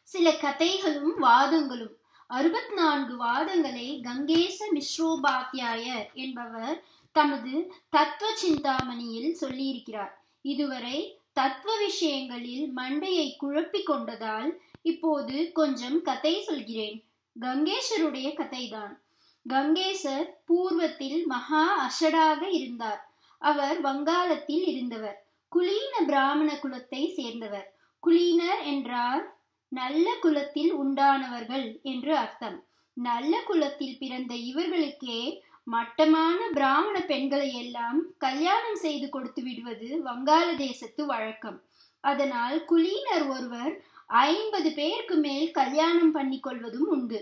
சில கதைகளும் வாதங்களும் அறுபத்தி நான்கு வாதங்களை கங்கேச மிஸ்ரோபாத்தியாயர் என்பவர் தமது தத்துவ சிந்தாமணியில் சொல்லியிருக்கிறார் இதுவரை தத்துவ விஷயங்களில் மண்டையை குழப்பிக் கொண்டதால் இப்போது கொஞ்சம் கதை சொல்கிறேன் கங்கேசருடைய கதைதான் கங்கேசர் பூர்வத்தில் மகா அஷடாக இருந்தார் அவர் வங்காளத்தில் இருந்தவர் குலீன பிராமண குலத்தை சேர்ந்தவர் குலீனர் என்றால் நல்ல குலத்தில் உண்டானவர்கள் என்று அர்த்தம் நல்ல குலத்தில் பிறந்த இவர்களுக்கே மட்டமான பிராமண பெண்களை எல்லாம் கல்யாணம் செய்து கொடுத்து விடுவது வங்காள தேசத்து வழக்கம் அதனால் குலீனர் ஒருவர் ஐம்பது பேருக்கு மேல் கல்யாணம் பண்ணி கொள்வதும் உண்டு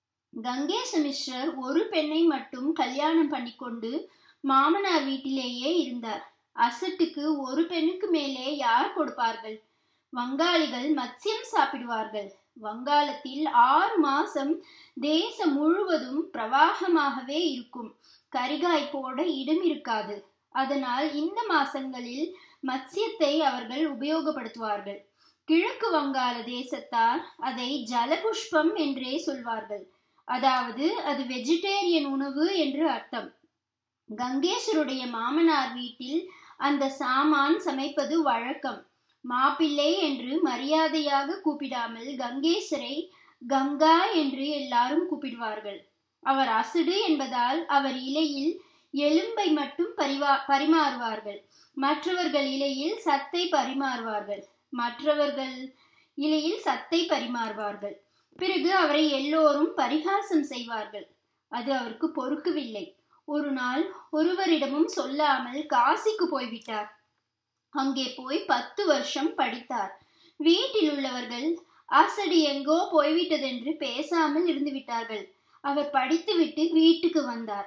கங்கேச மிஸ்ரர் ஒரு பெண்ணை மட்டும் கல்யாணம் பண்ணிக்கொண்டு மாமனார் வீட்டிலேயே இருந்தார் அசட்டுக்கு ஒரு பெண்ணுக்கு மேலே யார் கொடுப்பார்கள் வங்காளிகள் மத்சியம் சாப்பிடுவார்கள் வங்காளத்தில் ஆறு மாசம் தேசம் முழுவதும் பிரவாகமாகவே இருக்கும் கரிகாய் போட இடம் இருக்காது அதனால் இந்த மாசங்களில் மத்சியத்தை அவர்கள் உபயோகப்படுத்துவார்கள் கிழக்கு வங்காள தேசத்தார் அதை ஜலபுஷ்பம் என்றே சொல்வார்கள் அதாவது அது வெஜிடேரியன் உணவு என்று அர்த்தம் கங்கேஸ்வருடைய மாமனார் வீட்டில் அந்த சாமான் சமைப்பது வழக்கம் மாப்பிள்ளை என்று மரியாதையாக கூப்பிடாமல் கங்கேசரை கங்கா என்று எல்லாரும் கூப்பிடுவார்கள் அவர் அசுடு என்பதால் அவர் இலையில் எலும்பை மட்டும் பரிவா பரிமாறுவார்கள் மற்றவர்கள் இலையில் சத்தை பரிமாறுவார்கள் மற்றவர்கள் இலையில் சத்தை பரிமாறுவார்கள் பிறகு அவரை எல்லோரும் பரிகாசம் செய்வார்கள் அது அவருக்கு பொறுக்கவில்லை ஒரு நாள் ஒருவரிடமும் சொல்லாமல் காசிக்கு போய்விட்டார் அங்கே போய் பத்து வருஷம் படித்தார் வீட்டில் உள்ளவர்கள் அசடி எங்கோ போய்விட்டதென்று பேசாமல் இருந்து விட்டார்கள் அவர் படித்துவிட்டு வீட்டுக்கு வந்தார்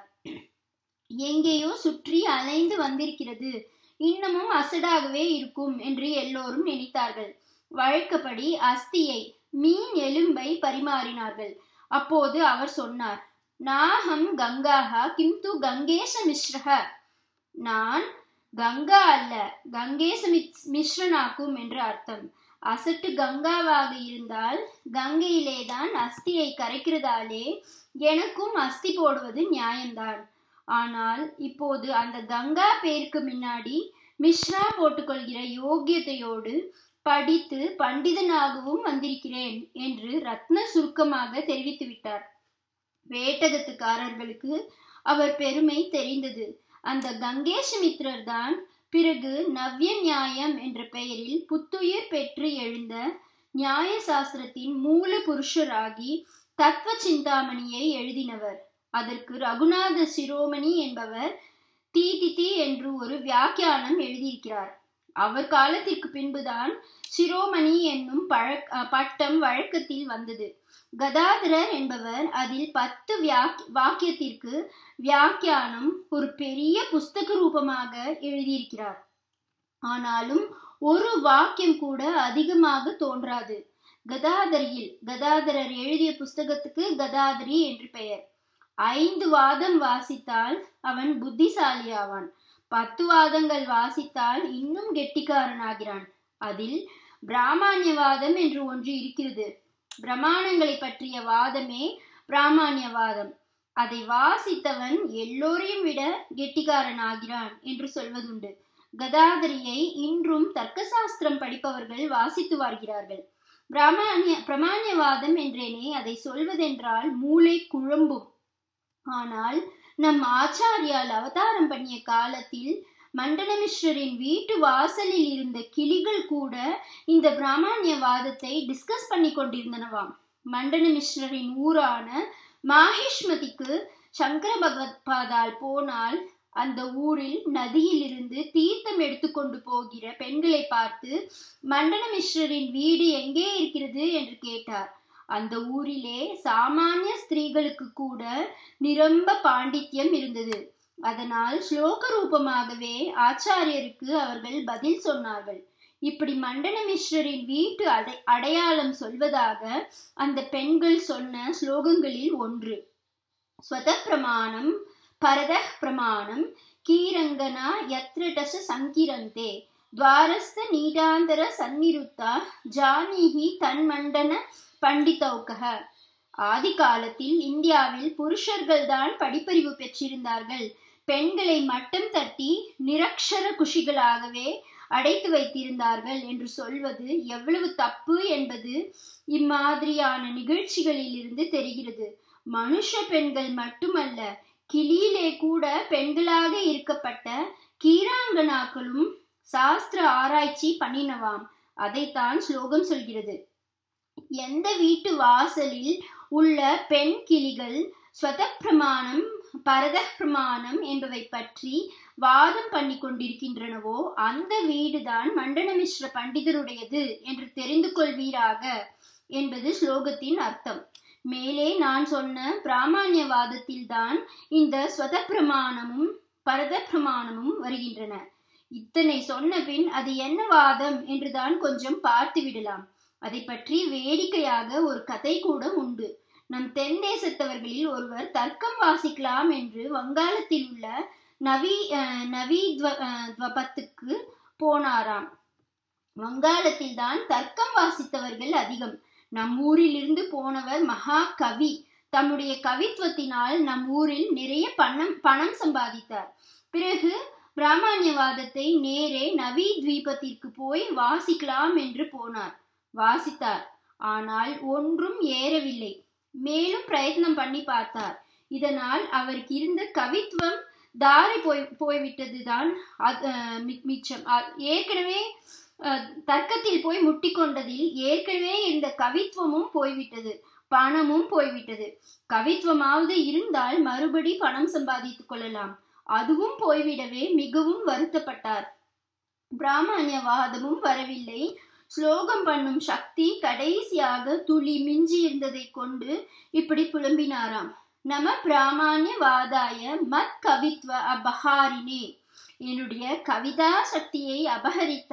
எங்கேயோ சுற்றி அலைந்து வந்திருக்கிறது இன்னமும் அசடாகவே இருக்கும் என்று எல்லோரும் நினைத்தார்கள் வழக்கப்படி அஸ்தியை மீன் எலும்பை பரிமாறினார்கள் அப்போது அவர் சொன்னார் நாகம் கங்காஹா கிம்து கங்கேச மிஸ்ரஹ நான் கங்கா அல்ல கங்கேச மிஸ்ரனாக்கும் என்று அர்த்தம் அசட்டு கங்காவாக இருந்தால் கங்கையிலேதான் அஸ்தியை கரைக்கிறதாலே எனக்கும் அஸ்தி போடுவது நியாயம்தான் ஆனால் இப்போது அந்த கங்கா பேருக்கு முன்னாடி மிஸ்ரா போட்டுக்கொள்கிற யோகியத்தையோடு படித்து பண்டிதனாகவும் வந்திருக்கிறேன் என்று ரத்ன சுருக்கமாக தெரிவித்து விட்டார் வேட்டகத்துக்காரர்களுக்கு அவர் பெருமை தெரிந்தது அந்த கங்கேஷமித்ரர் தான் பிறகு நவ்ய நியாயம் என்ற பெயரில் புத்துயிர் பெற்று எழுந்த நியாய சாஸ்திரத்தின் மூல புருஷராகி தத்துவ சிந்தாமணியை எழுதினவர் அதற்கு ரகுநாத சிரோமணி என்பவர் தீதிதி என்று ஒரு வியாக்கியானம் எழுதியிருக்கிறார் அவர் காலத்திற்கு பின்புதான் சிரோமணி என்னும் பழக் பட்டம் வழக்கத்தில் வந்தது கதாதரர் என்பவர் அதில் பத்து வியாக் வாக்கியத்திற்கு வியாக்கியானம் ஒரு பெரிய புஸ்தக ரூபமாக எழுதியிருக்கிறார் ஆனாலும் ஒரு வாக்கியம் கூட அதிகமாக தோன்றாது கதாதரியில் கதாதரர் எழுதிய புஸ்தகத்துக்கு கதாதரி என்று பெயர் ஐந்து வாதம் வாசித்தால் அவன் புத்திசாலியாவான் பத்து வாதங்கள் வாசித்தால் இன்னும் கெட்டிக்காரனாகிறான் அதில் பிராமணியவாதம் என்று ஒன்று இருக்கிறது பிரமாணங்களை பற்றிய வாதமே பிராமணியவாதம் அதை வாசித்தவன் எல்லோரையும் விட கெட்டிக்காரன் ஆகிறான் என்று சொல்வதுண்டு கதாதரியை இன்றும் தர்க்கசாஸ்திரம் படிப்பவர்கள் வாசித்து வருகிறார்கள் பிராமணிய பிரமாணியவாதம் என்றேனே அதை சொல்வதென்றால் மூளை குழம்பும் ஆனால் நம் ஆச்சாரியால் அவதாரம் பண்ணிய காலத்தில் மண்டனமிஸ்வரின் வீட்டு வாசலில் இருந்த கிளிகள் கூட இந்த பிராமணியவாதத்தை டிஸ்கஸ் பண்ணி கொண்டிருந்தனவாம் மண்டனமிஸ்வரின் ஊரான மாஹிஷ்மதிக்கு சங்கர பகவத்பாதால் போனால் அந்த ஊரில் நதியிலிருந்து தீர்த்தம் எடுத்துக்கொண்டு போகிற பெண்களை பார்த்து மண்டனமிஸ்வரின் வீடு எங்கே இருக்கிறது என்று கேட்டார் அந்த ஊரிலே சாமானிய ஸ்திரீகளுக்கு கூட நிரம்ப பாண்டித்யம் இருந்தது அதனால் ஸ்லோக ரூபமாகவே ஆச்சாரியருக்கு அவர்கள் பதில் சொன்னார்கள் இப்படி மண்டனமிஸ்வரின் வீட்டு அடை அடையாளம் சொல்வதாக அந்த பெண்கள் சொன்ன ஸ்லோகங்களில் ஒன்று ஸ்வத பிரமாணம் பரத பிரமாணம் கீரங்கனா யத்ரடச சங்கிரந்தே துவாரஸ்த நீடாந்தர சந்நிருத்தா ஜானீஹி தன்மண்டன பண்டிதௌகக ஆதி காலத்தில் இந்தியாவில் புருஷர்கள் தான் படிப்பறிவு பெற்றிருந்தார்கள் பெண்களை மட்டம் தட்டி நிரக்ஷர குஷிகளாகவே அடைத்து வைத்திருந்தார்கள் என்று சொல்வது எவ்வளவு தப்பு என்பது இம்மாதிரியான நிகழ்ச்சிகளில் இருந்து தெரிகிறது மனுஷ பெண்கள் மட்டுமல்ல கிளியிலே கூட பெண்களாக இருக்கப்பட்ட கீராங்கனாக்களும் சாஸ்திர ஆராய்ச்சி பண்ணினவாம் அதைத்தான் ஸ்லோகம் சொல்கிறது எந்த வீட்டு வாசலில் உள்ள பெண் கிளிகள் ஸ்வத பிரமாணம் பரத பிரமாணம் என்பவை பற்றி வாதம் பண்ணி கொண்டிருக்கின்றனவோ அந்த வீடுதான் மண்டனமிஸ்ர பண்டிதருடையது என்று தெரிந்து கொள்வீராக என்பது ஸ்லோகத்தின் அர்த்தம் மேலே நான் சொன்ன பிராமணியவாதத்தில் தான் இந்த ஸ்வத பிரமாணமும் பரத பிரமாணமும் வருகின்றன இத்தனை சொன்ன பின் அது என்ன வாதம் என்றுதான் கொஞ்சம் பார்த்து விடலாம் அதை பற்றி வேடிக்கையாக ஒரு கதை கூட உண்டு நம் தென் தேசத்தவர்களில் ஒருவர் தர்க்கம் வாசிக்கலாம் என்று வங்காளத்தில் உள்ள நவி நவீத்வபத்துக்கு போனாராம் வங்காளத்தில் தான் தர்க்கம் வாசித்தவர்கள் அதிகம் நம் ஊரில் இருந்து போனவர் மகா கவி தம்முடைய கவித்துவத்தினால் நம் ஊரில் நிறைய பணம் பணம் சம்பாதித்தார் பிறகு பிராமணியவாதத்தை நேரே நவி தீபத்திற்கு போய் வாசிக்கலாம் என்று போனார் வாசித்தார் ஆனால் ஒன்றும் ஏறவில்லை மேலும் பிரயத்னம் பண்ணி பார்த்தார் இதனால் அவருக்கு இருந்த கவித்துவம் தாரை போய் போய்விட்டதுதான் மிச்சம் ஏற்கனவே தர்க்கத்தில் போய் முட்டிக்கொண்டதில் ஏற்கனவே இருந்த கவித்துவமும் போய்விட்டது பணமும் போய்விட்டது கவித்துவமாவது இருந்தால் மறுபடி பணம் சம்பாதித்துக் கொள்ளலாம் அதுவும் போய்விடவே மிகவும் வருத்தப்பட்டார் பிராமணியவாதமும் வரவில்லை ஸ்லோகம் பண்ணும் சக்தி கடைசியாக துளி மிஞ்சி இருந்ததை கொண்டு இப்படி புலம்பினாராம் நம பிராமணியவாதாய மத் கவித்வ அபஹாரினே என்னுடைய கவிதா சக்தியை அபகரித்த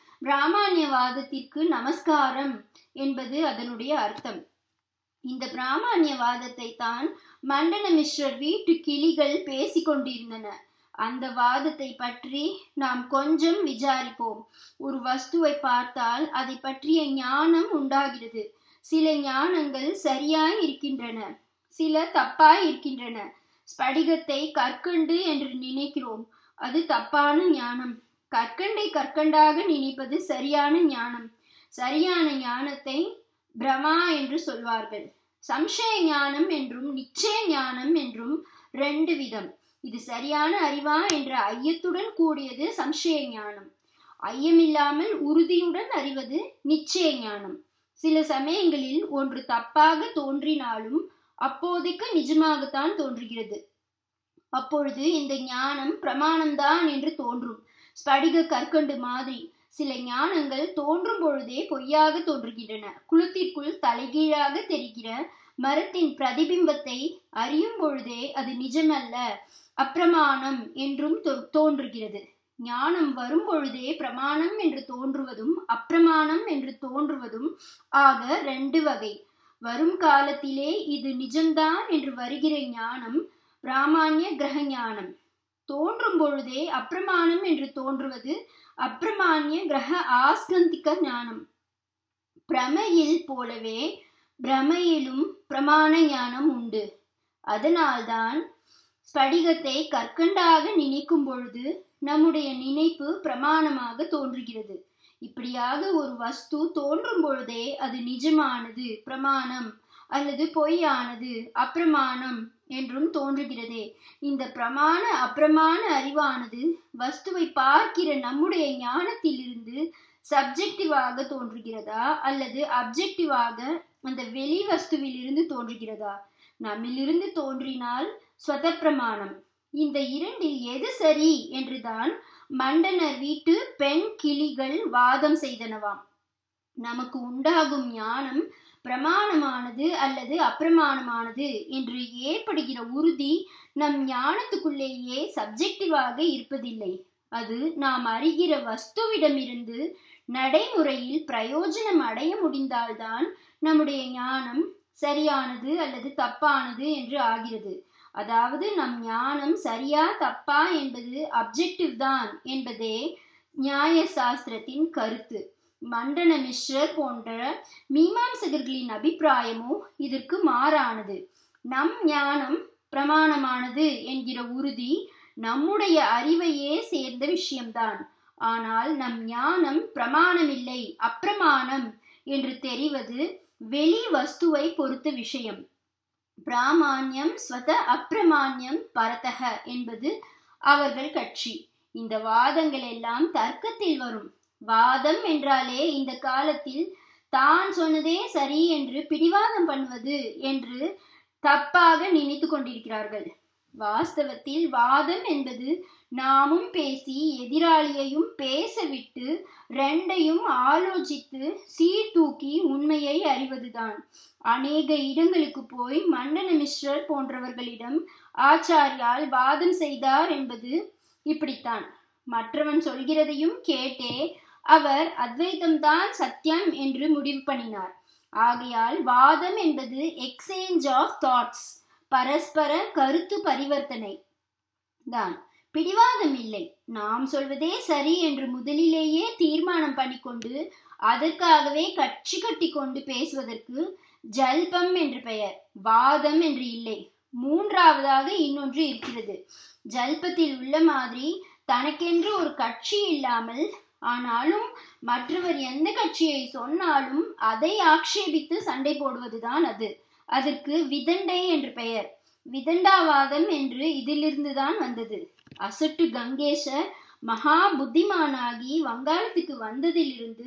பிராமணியவாதத்திற்கு நமஸ்காரம் என்பது அதனுடைய அர்த்தம் இந்த பிராமணியவாதத்தை தான் மண்டன மிஸ்ரர் வீட்டு கிளிகள் பேசிக்கொண்டிருந்தன அந்த வாதத்தை பற்றி நாம் கொஞ்சம் விசாரிப்போம் ஒரு வஸ்துவை பார்த்தால் அதை பற்றிய ஞானம் உண்டாகிறது சில ஞானங்கள் சரியாய் இருக்கின்றன சில தப்பாய் இருக்கின்றன ஸ்படிகத்தை கற்கண்டு என்று நினைக்கிறோம் அது தப்பான ஞானம் கற்கண்டை கற்கண்டாக நினைப்பது சரியான ஞானம் சரியான ஞானத்தை பிரமா என்று சொல்வார்கள் சம்சய ஞானம் என்றும் நிச்சய ஞானம் என்றும் ரெண்டு விதம் இது சரியான அறிவா என்ற ஐயத்துடன் கூடியது சம்சய ஞானம் ஐயமில்லாமல் உறுதியுடன் அறிவது நிச்சய ஞானம் சில சமயங்களில் ஒன்று தப்பாக தோன்றினாலும் அப்போதைக்கு நிஜமாகத்தான் தோன்றுகிறது அப்பொழுது இந்த ஞானம் பிரமாணம்தான் என்று தோன்றும் ஸ்படிக கற்கண்டு மாதிரி சில ஞானங்கள் தோன்றும் பொழுதே பொய்யாக தோன்றுகின்றன குளத்திற்குள் தலைகீழாக தெரிகிற மரத்தின் பிரதிபிம்பத்தை அறியும் பொழுதே அது நிஜமல்ல அப்பிரமாணம் என்றும் தோன்றுகிறது ஞானம் வரும் பொழுதே பிரமாணம் என்று தோன்றுவதும் அப்பிரமாணம் என்று தோன்றுவதும் ஆக ரெண்டு வகை வரும் காலத்திலே இது நிஜம்தான் என்று வருகிற ஞானம் பிராமான்ய கிரக ஞானம் தோன்றும் பொழுதே அப்பிரமாணம் என்று தோன்றுவது அப்பிரமான்ய கிரக ஆஸ்கந்திக ஞானம் பிரமையில் போலவே பிரமையிலும் பிரமாண ஞானம் உண்டு அதனால்தான் ஸ்படிகத்தை கற்கண்டாக நினைக்கும் பொழுது நம்முடைய நினைப்பு பிரமாணமாக தோன்றுகிறது இப்படியாக ஒரு வஸ்து தோன்றும் பொழுதே அது நிஜமானது பிரமாணம் அல்லது பொய்யானது அப்பிரமாணம் என்றும் தோன்றுகிறதே இந்த பிரமாண அப்பிரமாண அறிவானது வஸ்துவை பார்க்கிற நம்முடைய ஞானத்திலிருந்து சப்ஜெக்டிவாக தோன்றுகிறதா அல்லது அப்ஜெக்டிவாக அந்த வெளி வஸ்துவில் இருந்து தோன்றுகிறதா நம்மிலிருந்து தோன்றினால் ஸ்வத பிரமாணம் இந்த இரண்டில் எது சரி என்றுதான் மண்டனர் வீட்டு பெண் கிளிகள் வாதம் செய்தனவாம் நமக்கு உண்டாகும் ஞானம் பிரமாணமானது அல்லது அப்பிரமாணமானது என்று ஏற்படுகிற உறுதி நம் ஞானத்துக்குள்ளேயே சப்ஜெக்டிவாக இருப்பதில்லை அது நாம் அறிகிற வஸ்துவிடமிருந்து நடைமுறையில் பிரயோஜனம் அடைய முடிந்தால்தான் நம்முடைய ஞானம் சரியானது அல்லது தப்பானது என்று ஆகிறது அதாவது நம் ஞானம் சரியா தப்பா என்பது அப்ஜெக்டிவ் தான் என்பதே நியாய சாஸ்திரத்தின் கருத்து மண்டன மிஸ்ரர் போன்ற மீமாம்சகர்களின் அபிப்பிராயமோ இதற்கு மாறானது நம் ஞானம் பிரமாணமானது என்கிற உறுதி நம்முடைய அறிவையே சேர்ந்த விஷயம்தான் ஆனால் நம் ஞானம் பிரமாணமில்லை அப்பிரமாணம் என்று தெரிவது வெளி வஸ்துவை பொறுத்த விஷயம் பிராமான்யம் ஸ்வத அப்பிரமான்யம் பரதக என்பது அவர்கள் கட்சி இந்த வாதங்கள் எல்லாம் தர்க்கத்தில் வரும் வாதம் என்றாலே இந்த காலத்தில் தான் சொன்னதே சரி என்று பிடிவாதம் பண்ணுவது என்று தப்பாக நினைத்து கொண்டிருக்கிறார்கள் வாஸ்தவத்தில் வாதம் என்பது நாமும் பேசி எதிராளியையும் பேச விட்டு ரெண்டையும் ஆலோசித்து சீர்தூக்கி உண்மையை அறிவதுதான் அநேக இடங்களுக்கு போய் மண்டன மிஸ்ரர் போன்றவர்களிடம் ஆச்சாரியால் வாதம் செய்தார் என்பது இப்படித்தான் மற்றவன் சொல்கிறதையும் கேட்டே அவர் அத்வைத்தம்தான் சத்தியம் என்று முடிவு பண்ணினார் ஆகையால் வாதம் என்பது எக்ஸ்சேஞ்ச் ஆஃப் தாட்ஸ் பரஸ்பர கருத்து பரிவர்த்தனை தான் பிடிவாதம் இல்லை நாம் சொல்வதே சரி என்று முதலிலேயே தீர்மானம் பண்ணிக்கொண்டு அதற்காகவே கட்சி கட்டி கொண்டு பேசுவதற்கு ஜல்பம் என்று பெயர் வாதம் என்று இல்லை மூன்றாவதாக இன்னொன்று இருக்கிறது ஜல்பத்தில் உள்ள மாதிரி தனக்கென்று ஒரு கட்சி இல்லாமல் ஆனாலும் மற்றவர் எந்த கட்சியை சொன்னாலும் அதை ஆக்ஷேபித்து சண்டை போடுவதுதான் அது அதற்கு விதண்டை என்று பெயர் விதண்டாவாதம் என்று இதிலிருந்துதான் வந்தது அசட்டு கங்கேசர் மகா புத்திமானாகி வங்காளத்துக்கு வந்ததிலிருந்து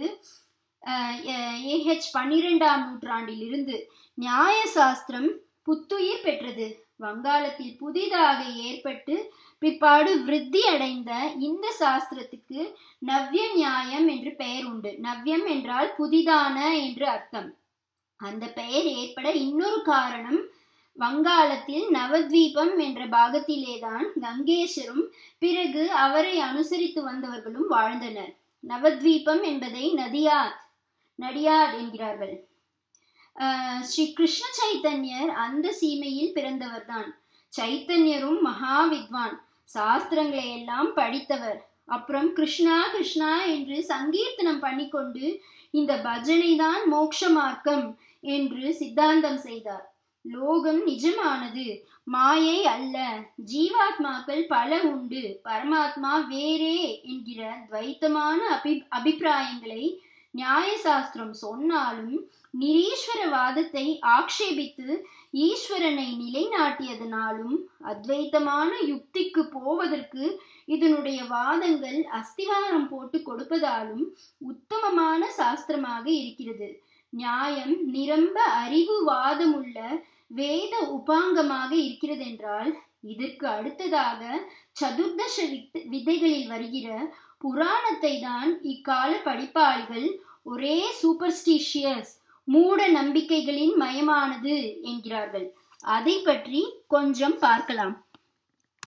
ஏஹெச் பன்னிரெண்டாம் நூற்றாண்டிலிருந்து நியாய சாஸ்திரம் புத்துயிர் பெற்றது வங்காளத்தில் புதிதாக ஏற்பட்டு பிற்பாடு விருத்தி அடைந்த இந்த சாஸ்திரத்துக்கு நவ்ய நியாயம் என்று பெயர் உண்டு நவ்யம் என்றால் புதிதான என்று அர்த்தம் அந்த பெயர் ஏற்பட இன்னொரு காரணம் வங்காளத்தில் நவத்வீபம் என்ற பாகத்திலேதான் கங்கேசரும் பிறகு அவரை அனுசரித்து வந்தவர்களும் வாழ்ந்தனர் நவத்வீபம் என்பதை நதியாத் நடியாத் என்கிறார்கள் ஸ்ரீ கிருஷ்ண சைத்தன்யர் அந்த சீமையில் பிறந்தவர்தான் சைத்தன்யரும் மகா வித்வான் சாஸ்திரங்களை எல்லாம் படித்தவர் அப்புறம் கிருஷ்ணா கிருஷ்ணா என்று சங்கீர்த்தனம் பண்ணிக்கொண்டு இந்த பஜனை தான் மோட்ச மார்க்கம் என்று சித்தாந்தம் செய்தார் லோகம் நிஜமானது மாயை அல்ல ஜீவாத்மாக்கள் பல உண்டு பரமாத்மா வேறே என்கிற துவைத்தமான அபி அபிப்பிராயங்களை நியாயசாஸ்திரம் சொன்னாலும் நிரீஸ்வரவாதத்தை ஆக்ஷேபித்து ஈஸ்வரனை நிலைநாட்டியதனாலும் அத்வைத்தமான யுக்திக்கு போவதற்கு இதனுடைய வாதங்கள் அஸ்திவாரம் போட்டு கொடுப்பதாலும் உத்தமமான சாஸ்திரமாக இருக்கிறது நியாயம் நிரம்ப அறிவு வாதமுள்ள வேத உபாங்கமாக இருக்கிறது என்றால் இதற்கு அடுத்ததாக சதுர்தச விதைகளில் வருகிற புராணத்தை தான் இக்கால படிப்பாளிகள் ஒரே சூப்பர்ஸ்டிஷியஸ் மூட நம்பிக்கைகளின் மயமானது என்கிறார்கள் அதை பற்றி கொஞ்சம் பார்க்கலாம்